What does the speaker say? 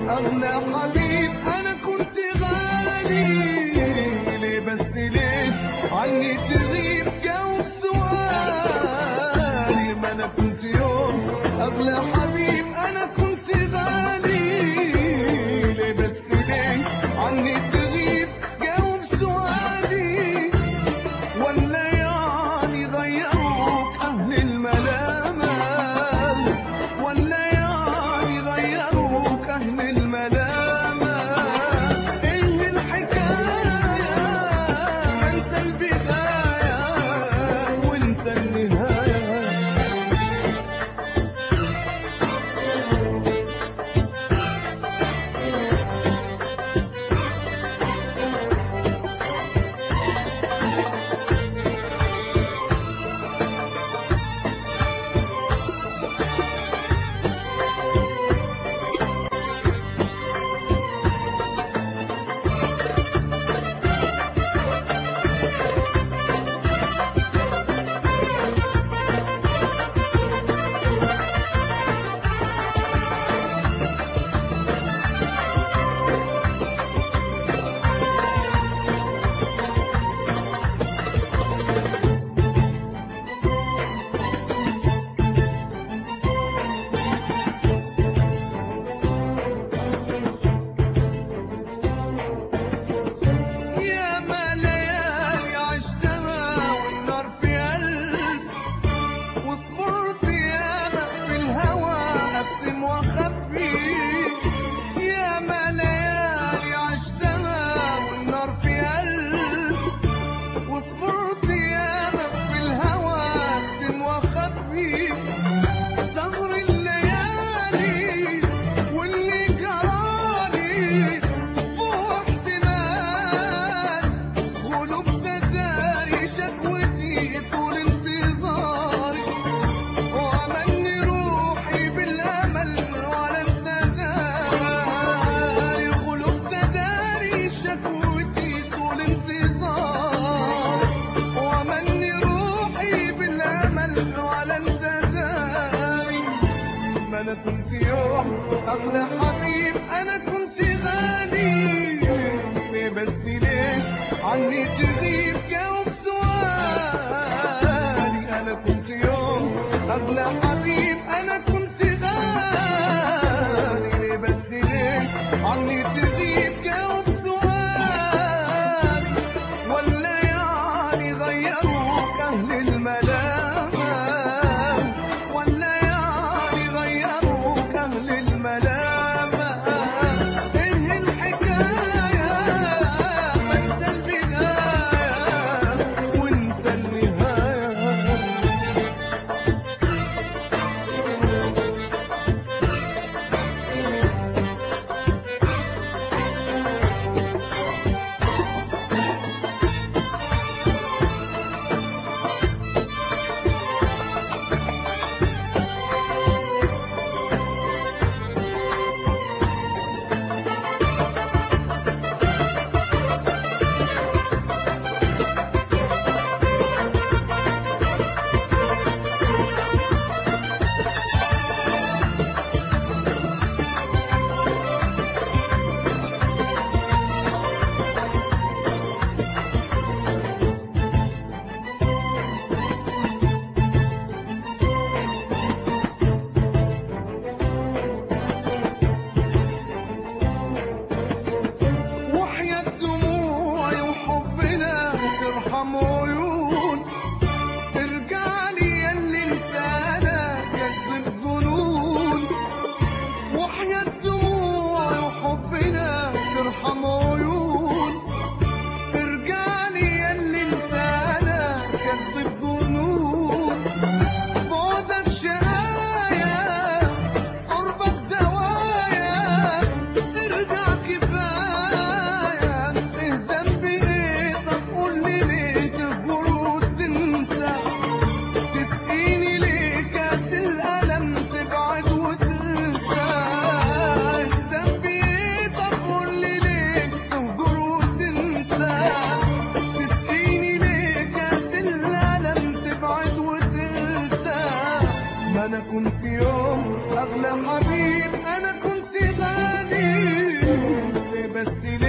أغلى حبيب أنا كنت غالي ليه بس ليه عني تغيب جاوب سؤالي ما أنا كنت يوم أغلى حبيب أنا كنت غالي ليه بس ليه عني تغيب جاوب سؤالي ولا يعني غيروك أهل الملامة ولا يعني غيروك أهل الملامة إيه الحكاية أنت البداية وأنت النهاية يا ما ليالي عشتها والنار في قلبي وصبرت ياما في الهوى أكتم وأخبي يا ما ليالي عشتها والنار في قلبي وصبرت ياما في الهوى أكتم وأخبي ثغر الليالي واللي جرالي فوق احتمال غلوب تداري شكوتي طول انتظاري وامني روحي بالامل ولا التداري غلوب تداري شكوتي طول انتظاري وامني روحي بالامل ولا التداري ما انا كنت يوم اغلى حبيب انا كنت غالي ليه بس ليه عني تغيب جاوب سؤالي انا كنت يوم اغلى حبيب انا كنت غالي ليه بس ليه عني تغيب جاوب سؤالي ولا يعني غيروك اهل الملامه ولا يعني غيروك أهل الملامة إيه الحكاية ما أنت البداية وأنت النهاية وحياة دموعي وحبنا ترحم عيون ارجع لي يا اللي انت انا كذب ظنون وحياة دموعي وحبنا ترحم عيون ارجع لي يا اللي انت انا كذب ظنون بعدك شقايا قربك دوايا ارجع كفاية ايه ذنبي ايه طب قول لي ليه تكبر وتنسى تسقيني ليه كاس الألم تبعد وتنسى ايه ذنبي ايه طب قول لي ليه تهجر وتنسى تسقيني ليه كاس الألم تبعد وتنسى ما انا كنت يوم اغلى حبيب انا كنت غالي بس